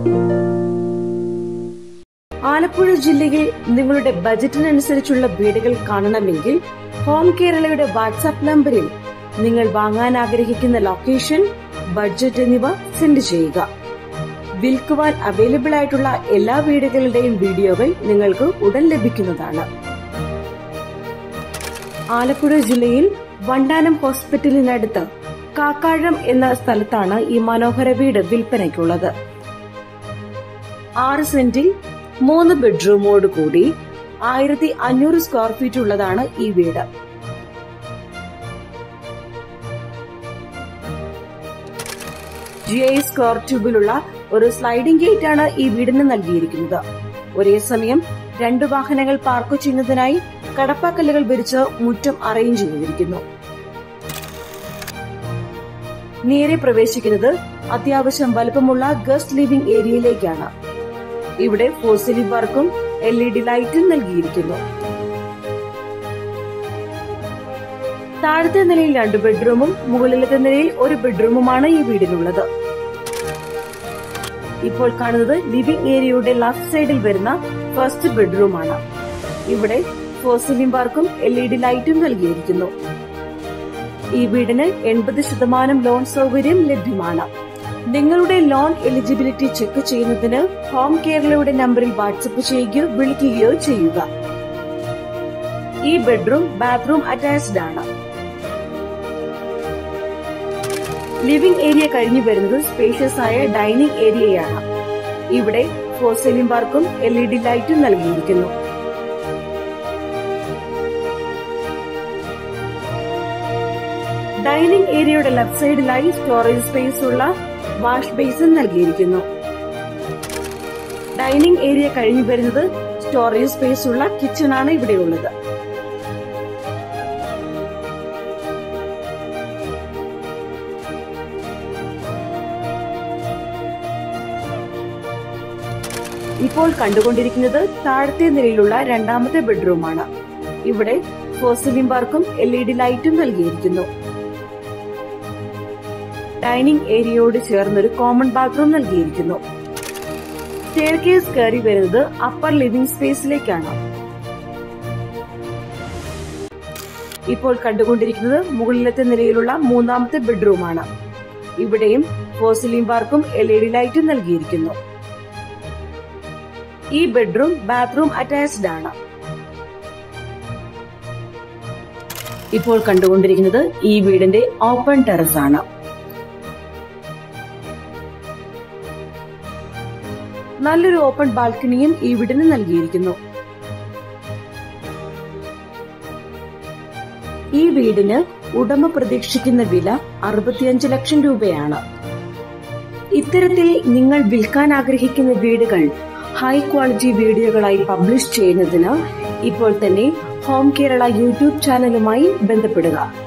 ആലപ്പുഴ ജില്ലയിൽ നിങ്ങളുടെ ബജറ്റിനനുസരിച്ചുള്ള വീടുകൾ കാണണമെങ്കിൽ ഹോം കേരളയുടെ വാട്സാപ്പ് നമ്പറിൽ നിങ്ങൾ വാങ്ങാൻ ആഗ്രഹിക്കുന്ന ലൊക്കേഷൻ ബഡ്ജറ്റ് എന്നിവ സെൻഡ് ചെയ്യുക വിൽക്കുവാൻ അവൈലബിൾ ആയിട്ടുള്ള എല്ലാ വീടുകളുടെയും വീഡിയോകൾ നിങ്ങൾക്ക് ഉടൻ ലഭിക്കുന്നതാണ് ആലപ്പുഴ ജില്ലയിൽ വണ്ടാനം ഹോസ്പിറ്റലിനടുത്ത് കാക്കാഴം എന്ന സ്ഥലത്താണ് ഈ മനോഹര വീട് വിൽപ്പനയ്ക്കുള്ളത് ആറ് സെന്റിൽ മൂന്ന് ബെഡ്റൂമോട് കൂടി ആയിരത്തി അഞ്ഞൂറ് സ്ക്വയർ ഫീറ്റ് ഉള്ളതാണ് ഈ വീട് ജി ഐ സ്ക്വയർ ട്യൂബിലുള്ള ഒരു സ്ലൈഡിംഗ് ഗേറ്റ് ആണ് ഈ വീടിന് നൽകിയിരിക്കുന്നത് ഒരേ സമയം രണ്ട് വാഹനങ്ങൾ പാർക്ക് ചെയ്യുന്നതിനായി കടപ്പാക്കല്ലുകൾ വിരിച്ച് മുറ്റം അറേഞ്ച് ചെയ്തിരിക്കുന്നു നേരെ പ്രവേശിക്കുന്നത് അത്യാവശ്യം വലുപ്പമുള്ള ഗസ്റ്റ് ലിവിംഗ് ഏരിയയിലേക്കാണ് ഇവിടെ ഫോസിലി വർക്കും എൽ ഇ ഡി ലൈറ്റും നൽകിയിരിക്കുന്നു താഴത്തെ നിലയിൽ രണ്ട് ബെഡ്റൂമും മുകളിലത്തെ നിലയിൽ ഒരു ബെഡ്റൂമുമാണ് ഈ വീടിനുള്ളത് ഇപ്പോൾ കാണുന്നത് ലിവിംഗ് ഏരിയയുടെ ലെഫ്റ്റ് സൈഡിൽ വരുന്ന ഫസ്റ്റ് ബെഡ്റൂമാണ് ഇവിടെ ഫോസിലിം പാർക്കും എൽ ഇ ഡി ലൈറ്റും നൽകിയിരിക്കുന്നു ഈ വീടിന് എൺപത് ശതമാനം ലോൺ സൗകര്യം ലഭ്യമാണ് നിങ്ങളുടെ ലോൺ എലിജിബിലിറ്റി ചെക്ക് ചെയ്യുന്നതിന് ഹോം കേരളയുടെ നമ്പറിൽ വാട്സപ്പ് ചെയ്യുകയോ വിളിക്കുകയോ ചെയ്യുക ഈ ബെഡ്റൂം ബാത്റൂം അറ്റാച്ച്ഡ് ആണ് ലിവിംഗ് ഏരിയ കഴിഞ്ഞു വരുന്നത് സ്പേഷ്യസ് ആയ ഡൈനിങ് ഏരിയയാണ് ഇവിടെ ഫോസലിംഗ് പാർക്കും എൽ ഇ ഡി ലൈറ്റും നൽകിയിരിക്കുന്നു ഡൈനിങ് ഏരിയയുടെ ലെഫ്റ്റ് സൈഡിലായി സ്റ്റോറേജ് സ്പേസ് ഉള്ള വാഷ് ബേസിൻ നൽകിയിരിക്കുന്നു ഡൈനിങ് ഏരിയ കഴിഞ്ഞു വരുന്നത് സ്റ്റോറേജ് സ്പേസ് ഉള്ള കിച്ചൺ ആണ് ഇവിടെയുള്ളത് ഇപ്പോൾ കണ്ടുകൊണ്ടിരിക്കുന്നത് താഴത്തെ നിലയിലുള്ള രണ്ടാമത്തെ ബെഡ്റൂമാണ് ഇവിടെ ഫോസിലിംഗ് പാർക്കും എൽ ഇ ഡി ലൈറ്റും നൽകിയിരിക്കുന്നു ഡൈനിങ് ഏരിയയോട് ചേർന്നൊരു കോമൺ ബാത്റൂം നൽകിയിരിക്കുന്നു സ്റ്റെയർ കേസ് കയറി വരുന്നത് അപ്പർ ലിവിംഗ് സ്പേസിലേക്കാണ് ഇപ്പോൾ കണ്ടുകൊണ്ടിരിക്കുന്നത് മുകളിലത്തെ നിലയിലുള്ള മൂന്നാമത്തെ ബെഡ്റൂമാണ് ഇവിടെയും ഫോസിലിംഗ് പാർക്കും എൽ ഇ ഡി ലൈറ്റും നൽകിയിരിക്കുന്നു ഈ ബെഡ്റൂം ബാത്റൂം അറ്റാച്ച്ഡ് ആണ് ഇപ്പോൾ കണ്ടുകൊണ്ടിരിക്കുന്നത് ഈ വീടിന്റെ ഓപ്പൺ ടെറസ് ആണ് നല്ലൊരു ഓപ്പൺ ബാൽക്കണിയും ഈ വീടിന് നൽകിയിരിക്കുന്നു ഈ വീടിന് ഉടമ പ്രതീക്ഷിക്കുന്ന വില അറുപത്തിയഞ്ച് ലക്ഷം രൂപയാണ് ഇത്തരത്തിൽ നിങ്ങൾ വിൽക്കാൻ ആഗ്രഹിക്കുന്ന വീടുകൾ ഹൈ ക്വാളിറ്റി വീഡിയോകളായി പബ്ലിഷ് ചെയ്യുന്നതിന് ഇപ്പോൾ തന്നെ ഹോം കേരള യൂട്യൂബ് ചാനലുമായി ബന്ധപ്പെടുക